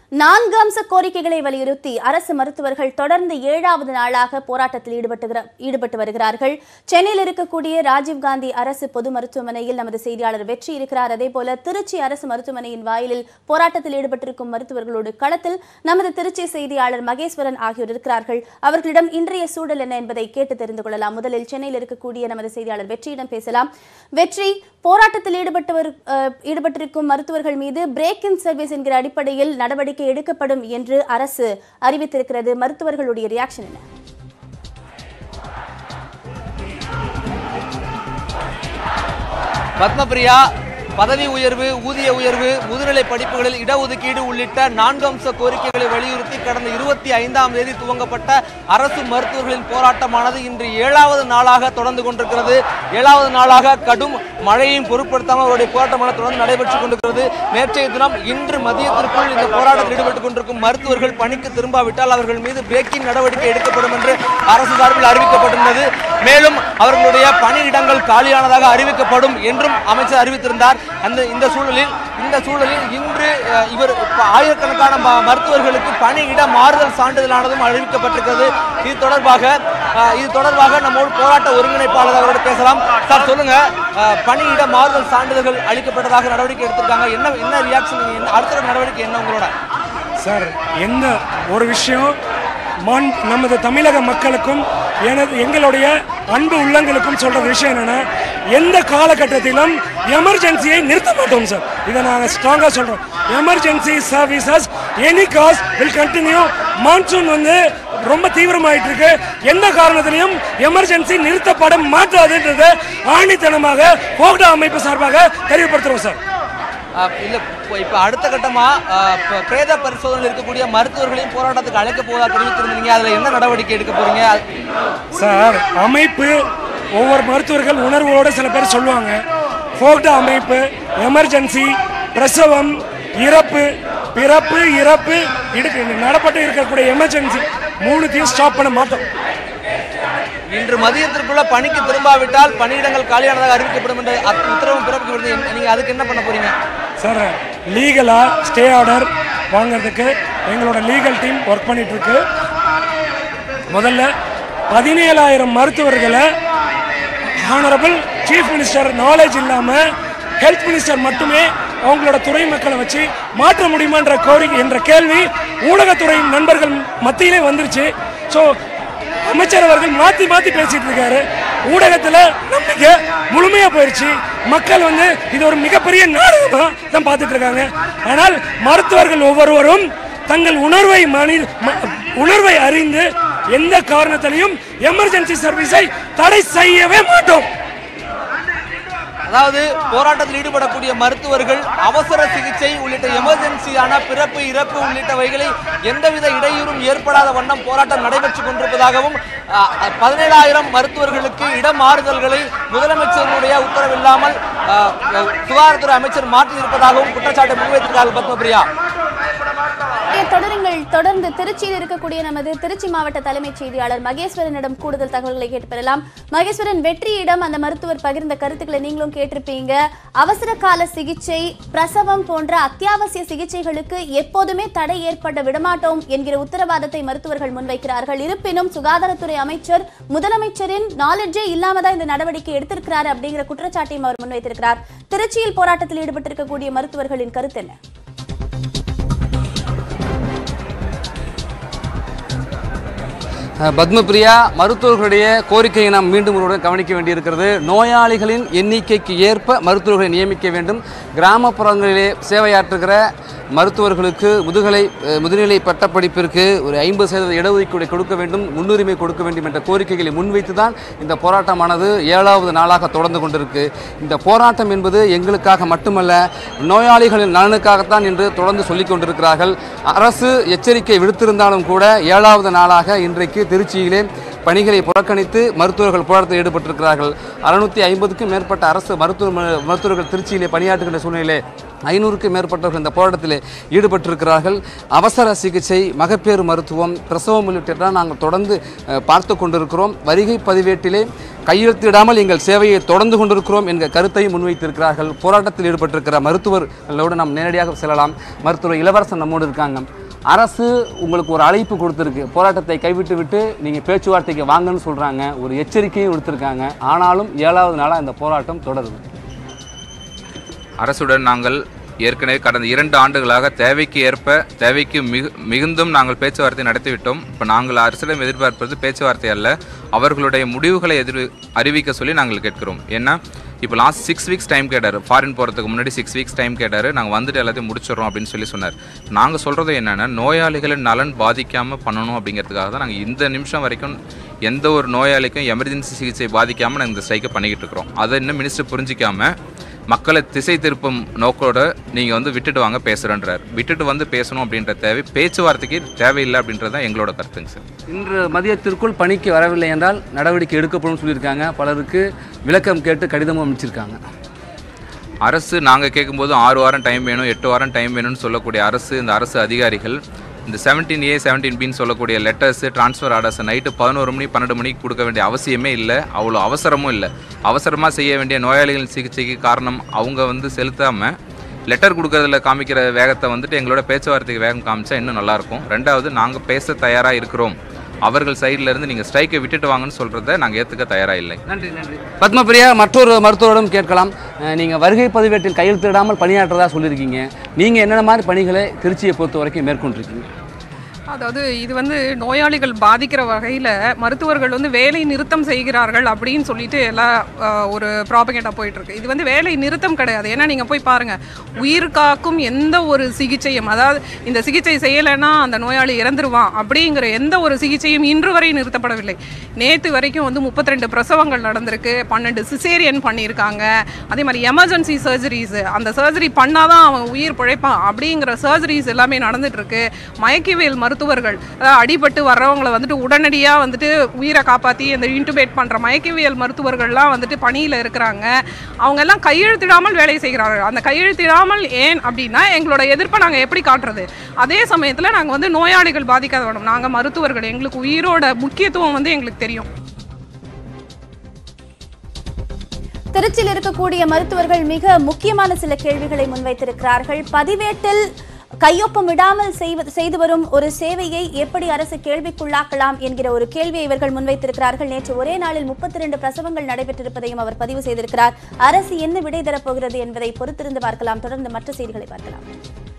நான்கு அம்ச கோரிக்கைகளை வலியுறுத்தி அரசு மருத்துவர்கள் தொடர்ந்து ஏழாவது நாளாக போராட்டத்தில் ஈடுபட்டுகிற ஈடுபட்டு வருகிறார்கள் சென்னையில் இருக்கக்கூடிய ராஜீவ்காந்தி அரசு பொது மருத்துவமனையில் நமது செய்தியாளர் வெற்றி இருக்கிறார் அதேபோல திருச்சி அரசு மருத்துவமனையின் வாயிலில் போராட்டத்தில் ஈடுபட்டிருக்கும் மருத்துவர்களோடு களத்தில் நமது திருச்சி செய்தியாளர் மகேஸ்வரன் ஆகியோர் இருக்கிறார்கள் அவர்களிடம் இன்றைய சூழல் என்ன என்பதை கேட்டு தெரிந்து கொள்ளலாம் முதலில் சென்னையில் இருக்கக்கூடிய நமது செய்தியாளர் வெற்றியிடம் பேசலாம் வெற்றி போராட்டத்தில் ஈடுபட்டு வரு- அஹ், ஈடுபட்டிருக்கும் மருத்துவர்கள் மீது பிரேக் இன் சர்வீஸ் என்கிற அடிப்படையில் நடவடிக்கை எடுக்கப்படும் என்று அரசு அறிவித்திருக்கிறது மருத்துவர்களுடைய ரியாக்ஷன் என்ன பத்மபிரியா பதவி உயர்வு ஊதிய உயர்வு முதுநிலை படிப்புகளில் இடஒதுக்கீடு உள்ளிட்ட நான்கு அம்ச கோரிக்கைகளை வலியுறுத்தி கடந்த இருபத்தி ஐந்தாம் தேதி துவங்கப்பட்ட அரசு மருத்துவர்களின் போராட்டமானது இன்று ஏழாவது நாளாக தொடர்ந்து கொண்டிருக்கிறது ஏழாவது நாளாக கடும் மழையையும் பொருட்படுத்தாமல் அவருடைய போராட்டமானது தொடர்ந்து நடைபெற்றுக் கொண்டிருக்கிறது நேற்றைய தினம் இன்று மதியத்திற்குள் இந்த போராட்டத்தில் ஈடுபட்டுக் கொண்டிருக்கும் மருத்துவர்கள் பணிக்கு திரும்பாவிட்டால் அவர்கள் மீது பிரேக்கிங் நடவடிக்கை எடுக்கப்படும் என்று அரசு சார்பில் அறிவிக்கப்பட்டுள்ளது மேலும் அவர்களுடைய பணியிடங்கள் காலியானதாக அறிவிக்கப்படும் என்றும் அமைச்சர் அறிவித்திருந்தார் அந்த இந்த சூழலில் இந்த சூழலில் இன்று அஹ், இவர் இப்ப ஆயிரக்கணக்கான ம- மருத்துவர்களுக்கு பணியிட மாறுதல் சான்றிதழானதும் அறிவிக்கப்பட்டிருக்கிறது இது தொடர்பாக அஹ், இது தொடர்பாக நம்மோடு போராட்ட ஒருங்கிணைப்பாளர் அவரோடு பேசலாம் சார் சொல்லுங்க அஹ், பணியிட மாறுதல் சான்றிதழ்கள் அளிக்கப்பட்டதாக நடவடிக்கை எடுத்திருக்காங்க என்ன என்ன ரியாக்ஷன் அடுத்த நடவடிக்கை என்ன உங்களோட சார் எந்த ஒரு விஷயம் மான் நமது தமிழக மக்களுக்கும் எனது எங்களுடைய அன்பு உள்ளங்களுக்கும் சொல்ற விஷயம் என்னன்னா எந்த காலகட்டத்திலும் எமர்ஜென்சியை நிறுத்த மாட்டோம் சார் இதை நாங்கள் ஸ்ட்ராங்காக சொல்றோம் emergency services any case will continue monsoon வந்து ரொம்ப தீவிரமாயிட்டு இருக்கு எந்த காரணத்திலையும் எமர்ஜென்சி நிறுத்தப்பட மாட்டாதுன்றதை ஆணித்தனமாக போக்டா அமைப்பு சார்பாக தெரியப்படுத்துறோம் சார் அஹ் இல்ல இப்ப- இப்ப அடுத்த கட்டமா அஹ், இப்ப பிரேத பரிசோதனையில் இருக்கக்கூடிய மருத்துவர்களையும் போராட்டத்துக்கு அழைக்க போவதா தெரிவித்திருந்தீங்க அதுல என்ன நடவடிக்கை எடுக்க போறீங்க சார் அமைப்பு ஒவ்வொரு மருத்துவர்கள் உணர்வோடு சில பேர் சொல்லுவாங்க ஃபோக்டா அமைப்பு எமர்ஜென்சி பிரசவம் இறப்பு பிறப்பு இறப்பு இடுக்கு நடப்பட்டு இருக்கக்கூடிய எமர்ஜென்சி மூணுத்தையும் ஸ்டாப் பண்ண மாட்டோம் இன்று மதியத்திற்குள்ள பணிக்கு திரும்பாவிட்டால் பணியிடங்கள் காலியானதாக அறிவிக்கப்படும் என்று அத்- உத்தரவு பிறப்பிக்கப்படுது நீங்க அதுக்கு என்ன பண்ண போறீங்க சார் லீகலாக ஸ்டே ஆர்டர் வாங்குறதுக்கு எங்களோட லீகல் டீம் ஒர்க் பண்ணிட்டு இருக்கு முதல்ல பதினேழாயிரம் மருத்துவர்களை ஹானரபிள் சீஃப் மினிஸ்டர் நாலேஜ் இல்லாமல் ஹெல்த் மினிஸ்டர் மட்டுமே அவங்களோட துறை மக்களை வச்சு மாற்ற முடியுமான்ற கோரிக்கை என்ற கேள்வி ஊடகத்துறை நண்பர்கள் மத்தியிலே வந்துருச்சு ஸோ அமைச்சர் அவர்கள் மாற்றி மாற்றி பேசிட்டு இருக்காரு ஊடகத்தில் நம்பிக்கை முழுமையாக போயிடுச்சு மக்கள் வந்து இது ஒரு மிகப்பெரிய நாடகமாக தான் பார்த்துட்டு இருக்காங்க ஆனால் மருத்துவர்கள் ஒவ்வொருவரும் தங்கள் உணர்வை மனி ம- உணர்வை அறிந்து எந்த காரணத்திலையும் எமர்ஜென்சி சர்வீஸை தடை செய்யவே மாட்டோம் அதாவது போராட்டத்தில் ஈடுபடக்கூடிய மருத்துவர்கள் அவசர சிகிச்சை உள்ளிட்ட எமர்ஜென்சியான பிறப்பு இறப்பு உள்ளிட்டவைகளை எந்தவித இடையூறும் ஏற்படாத வண்ணம் போராட்டம் நடைபெற்றுக் கொண்டிருப்பதாகவும் அஹ், பதினேழாயிரம் மருத்துவர்களுக்கு இடமாறுதல்களை முதலமைச்சருடைய உத்தரவில்லாமல் அஹ், சுகாதாரத்துறை அமைச்சர் மாற்றியிருப்பதாகவும் குற்றச்சாட்டை முன்வைத்திருக்கிறார்கள் பத்மபிரியா ஏ, தொடருங்கள் தொடர்ந்து திருச்சியில் இருக்கக்கூடிய நமது திருச்சி மாவட்ட தலைமைச் செய்தியாளர் மகேஸ்வரனிடம் கூடுதல் தகவல்களை கேட்டு பெறலாம் மகேஸ்வரன் வெற்றியிடம் அந்த மருத்துவர் பகிர்ந்த கருத்துக்களை நீங்களும் கேட்டிருப்பீங்க அவசர கால சிகிச்சை பிரசவம் போன்ற அத்தியாவசிய சிகிச்சைகளுக்கு எப்போதுமே தடை ஏற்பட விடமாட்டோம் என்கிற உத்தரவாதத்தை மருத்துவர்கள் முன்வைக்கிறார்கள் இருப்பினும் சுகாதாரத்துறை அமைச்சர் முதலமைச்சரின் நாலேஜே இல்லாம தான் இந்த நடவடிக்கை எடுத்திருக்கிறார் அப்படிங்கிற குற்றச்சாட்டையும் அவர் முன்வைத்திருக்கிறார் திருச்சியில் போராட்டத்தில் ஈடுபட்டிருக்கக்கூடிய மருத்துவர்களின் கருத்து என்ன பத்மபிரியா மருத்துவர்களுடைய கோரிக்கையை நாம் மீண்டும் ஒருவருடன் கவனிக்க வேண்டியிருக்கிறது நோயாளிகளின் எண்ணிக்கைக்கு ஏற்ப மருத்துவர்களை நியமிக்க வேண்டும் கிராமப்புறங்களிலே சேவையாற்றுகிற மருத்துவர்களுக்கு முதுகலை அஹ், முதுநிலை பட்டப்படிப்பிற்கு ஒரு ஐம்பது சதவீத இடஒதுக்கீடு கொடுக்க வேண்டும் முன்னுரிமை கொடுக்க வேண்டும் என்ற கோரிக்கைகளை முன்வைத்து தான் இந்த போராட்டமானது ஏழாவது நாளாக தொடர்ந்து கொண்டிருக்கு இந்த போராட்டம் என்பது எங்களுக்காக மட்டுமல்ல நோயாளிகளின் நலனுக்காகத்தான் என்று தொடர்ந்து சொல்லிக் கொண்டிருக்கிறார்கள் அரசு எச்சரிக்கை விடுத்திருந்தாலும் கூட ஏழாவது நாளாக இன்றைக்கு திருச்சியிலே பணிகளை புறக்கணித்து மருத்துவர்கள் போராட்டத்தில் ஈடுபட்டிருக்கிறார்கள் அறுநூத்தி ஐம்பதுக்கும் மேற்பட்ட அரசு மருத்துவ மருத்துவர்கள் திருச்சியிலே பணியாற்றுகின்ற சூழ்நிலையிலே ஐநூறுக்கும் மேற்பட்டவர்கள் இந்த போராட்டத்தில் ஈடுபட்டிருக்கிறார்கள் அவசர சிகிச்சை மகப்பேறு மருத்துவம் பிரசவம் உள்ளிட்டெல்லாம் நாங்கள் தொடர்ந்து அஹ், பார்த்து கொண்டிருக்கிறோம் வருகை பதிவேட்டிலே கையெழுத்திடாமல் எங்கள் சேவையை தொடர்ந்து கொண்டிருக்கிறோம் என்கிற கருத்தையும் முன்வைத்திருக்கிறார்கள் போராட்டத்தில் ஈடுபட்டிருக்கிற மருத்துவர்களோடு நாம் நேரடியாக செல்லலாம் மருத்துவர் இளவரசன் நம்மோடு இருக்காங்க அரசு உங்களுக்கு ஒரு அழைப்பு கொடுத்துருக்கு போராட்டத்தை கைவிட்டு விட்டு நீங்கள் பேச்சுவார்த்தைக்கு வாங்கன்னு சொல்கிறாங்க ஒரு எச்சரிக்கையும் கொடுத்துருக்காங்க ஆனாலும் ஏழாவது நாளாக இந்த போராட்டம் தொடருது அரசுடன் நாங்கள் ஏற்கனவே கடந்த இரண்டு ஆண்டுகளாக தேவைக்கு ஏற்ப தேவைக்கு மிகு மிகுந்தும் நாங்கள் பேச்சுவார்த்தை நடத்திவிட்டோம் இப்போ நாங்கள் அரசிடம் எதிர்பார்ப்பது பேச்சுவார்த்தை அல்ல அவர்களுடைய முடிவுகளை எதிர் அறிவிக்க சொல்லி நாங்கள் கேட்கிறோம் ஏன்னா இப்போ லாஸ்ட் சிக்ஸ் வீக்ஸ் டைம் கேட்டார் ஃபாரின் போகிறதுக்கு முன்னாடி சிக்ஸ் வீக்ஸ் டைம் கேட்டார் நாங்கள் வந்துட்டு எல்லாத்தையும் முடிச்சிடுறோம் அப்படின்னு சொல்லி சொன்னார் நாங்கள் சொல்கிறது என்னென்னா நோயாளிகளின் நலன் பாதிக்காமல் பண்ணணும் அப்படிங்கிறதுக்காக தான் நாங்கள் இந்த நிமிஷம் வரைக்கும் எந்த ஒரு நோயாளிக்கும் எமர்ஜென்சி சிகிச்சை பாதிக்காமல் நாங்கள் இந்த ஸ்ட்ரைக்கை பண்ணிக்கிட்டு இருக்கிறோம் அதை இன்னும் மினிஸ்டர் புரிஞ்சிக்காம மக்களை திசை திருப்பும் நோக்கோட நீங்கள் வந்து விட்டுட்டு வாங்க பேசுகிறேன்றார் விட்டுட்டு வந்து பேசணும் அப்படின்ற தேவை பேச்சுவார்த்தைக்கு தேவையில்லை அப்படின்றது தான் எங்களோட கருத்துங்க சார் இன்று மதியத்திற்குள் பணிக்கு வரவில்லை என்றால் நடவடிக்கை எடுக்கப்படும் சொல்லியிருக்காங்க பலருக்கு விளக்கம் கேட்டு கடிதமும் அமைச்சிருக்காங்க அரசு நாங்கள் கேட்கும்போது ஆறு வாரம் டைம் வேணும் எட்டு வாரம் டைம் வேணும்னு சொல்லக்கூடிய அரசு இந்த அரசு அதிகாரிகள் இந்த செவன்டீன் ஏ செவன்டீன் பின்னு சொல்லக்கூடிய லெட்டர்ஸ் ட்ரான்ஸ்ஃபர் ஆர்டர்ஸ் நைட்டு பதினோரு மணி பன்னெண்டு மணிக்கு கொடுக்க வேண்டிய அவசியமே இல்லை அவ்வளோ அவசரமும் இல்லை அவசரமாக செய்ய வேண்டிய நோயாளிகள் சிகிச்சைக்கு காரணம் அவங்க வந்து செலுத்தாமல் லெட்டர் கொடுக்கறதுல காமிக்கிற வேகத்தை வந்துட்டு எங்களோட பேச்சுவார்த்தைக்கு வேகம் காமிச்சா இன்னும் நல்லாயிருக்கும் ரெண்டாவது நாங்கள் பேச தயாராக இருக்கிறோம் அவர்கள் சைடுல இருந்து நீங்கள் ஸ்ட்ரைக்கை விட்டுட்டு வாங்கன்னு சொல்கிறத நாங்கள் ஏற்றுக்க தயாராக இல்லை நன்றி நன்றி பத்மபிரியா மற்றொரு மருத்துவரிடம் கேட்கலாம் அஹ், நீங்க வருகை பதிவேட்டில் கையெழுத்திடாமல் பணியாற்றதா சொல்லியிருக்கீங்க நீங்க என்னென்ன மாதிரி பணிகளை திருச்சியை பொறுத்த வரைக்கும் மேற்கொண்டிருக்கீங்க அதாவது இது வந்து நோயாளிகள் பாதிக்கிற வகையில் மருத்துவர்கள் வந்து வேலை நிறுத்தம் செய்கிறார்கள் அப்படின்னு சொல்லிட்டு எல்லாம் ஆஹ், ஒரு ப்ராபகேட்டா போயிட்டு இருக்கு இது வந்து வேலை நிறுத்தம் கிடையாது ஏன்னா நீங்கள் போய் பாருங்க உயிர் காக்கும் எந்த ஒரு சிகிச்சையும் அதாவது இந்த சிகிச்சை செய்யலைன்னா அந்த நோயாளி இறந்துருவான் அப்படிங்கிற எந்த ஒரு சிகிச்சையும் இன்று வரை நிறுத்தப்படவில்லை நேற்று வரைக்கும் வந்து 32 பிரசவங்கள் நடந்திருக்கு பன்னெண்டு சிசேரியன் பண்ணியிருக்காங்க அதே மாதிரி எமர்ஜென்சி சர்ஜரிஸ் அந்த சர்ஜரி பண்ணாதான் அவன் உயிர் பிழைப்பான் அப்படிங்கிற சர்ஜரிஸ் எல்லாமே நடந்துட்டு இருக்கு மயக்கிவேல் மருத்துவர்கள் அதாவது அடிபட்டு வர்றவங்களை வந்துட்டு உடனடியாக வந்துட்டு உயிரை காப்பாற்றி அந்த இன்டுபேட் பண்ணுற மயக்கவியல் மருத்துவர்கள்லாம் வந்துட்டு பணியில் இருக்கிறாங்க அவங்க எல்லாம் கையெழுத்திடாமல் வேலை செய்கிறார்கள் அந்த கையெழுத்திடாமல் ஏன் அப்படின்னா எங்களோட எதிர்ப்பை நாங்கள் எப்படி காட்டுறது அதே சமயத்தில் நாங்கள் வந்து நோயாளிகள் பாதிக்காத வேணும் நாங்கள் மருத்துவர்கள் எங்களுக்கு உயிரோட முக்கியத்துவம் வந்து எங்களுக்கு தெரியும் திருச்சியில் இருக்கக்கூடிய மருத்துவர்கள் மிக முக்கியமான சில கேள்விகளை முன்வைத்திருக்கிறார்கள் பதிவேட்டில் கையொப்பமிடாமல் செய்வது செய்து வரும் ஒரு சேவையை எப்படி அரசு கேள்விக்குள்ளாக்கலாம் என்கிற ஒரு கேள்வியை இவர்கள் முன்வைத்திருக்கிறார்கள் நேற்று ஒரே நாளில் முப்பத்தி ரெண்டு பிரசவங்கள் நடைபெற்றிருப்பதையும் அவர் பதிவு செய்திருக்கிறார் அரசு என்ன விடை தரப்போகிறது என்பதை பொறுத்திருந்து பார்க்கலாம் தொடர்ந்து மற்ற செய்திகளை பார்க்கலாம்